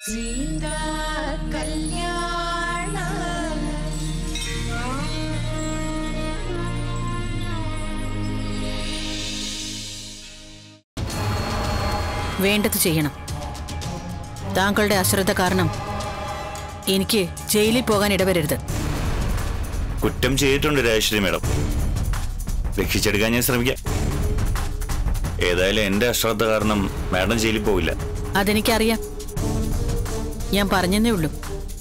സീതാ കല്യാണ വേണ്ടത് ചെയ്യണം താങ്കളുടെ അശ്രദ്ധ കാരണം എനിക്ക് ജയിലിൽ പോകാൻ ഇടവരരുത് കുറ്റം ചെയ്തിട്ടുണ്ട് രാജശ്രീ മേഡം രക്ഷിച്ചെടുക്കാൻ ഞാൻ ശ്രമിക്കാം ഏതായാലും എന്റെ അശ്രദ്ധ കാരണം മാഡം ജയിലിൽ പോവില്ല അതെനിക്കറിയാം ഞാൻ പറഞ്ഞെന്നേ ഉള്ളൂ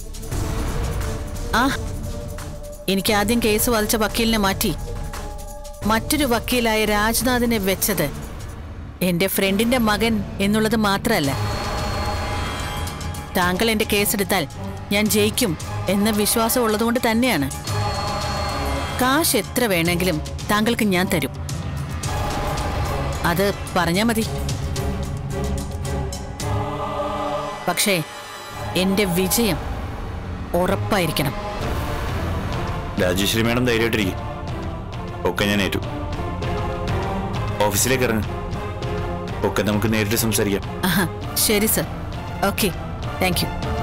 ആ എനിക്ക് ആദ്യം കേസ് വാദിച്ച വക്കീലിനെ മാറ്റി മറ്റൊരു വക്കീലായ രാജ്നാഥിനെ വെച്ചത് എന്റെ ഫ്രണ്ടിന്റെ മകൻ എന്നുള്ളത് മാത്രമല്ല താങ്കൾ എന്റെ കേസെടുത്താൽ ഞാൻ ജയിക്കും എന്ന വിശ്വാസം ഉള്ളതുകൊണ്ട് തന്നെയാണ് കാശ് എത്ര വേണമെങ്കിലും താങ്കൾക്ക് ഞാൻ തരും അത് പറഞ്ഞാ മതി പക്ഷേ എന്റെ വിജയം ഉറപ്പായിരിക്കണം രാജശ്രീ മേഡം ധൈര്യമായിട്ടിരിക്കും ഒക്കെ ഞാൻ ഏറ്റു ഓഫീസിലേക്ക് ഇറങ്ങും ഒക്കെ നമുക്ക് നേരിട്ട് സംസാരിക്കാം ആഹാ ശരി സർ ഓക്കെ താങ്ക് യു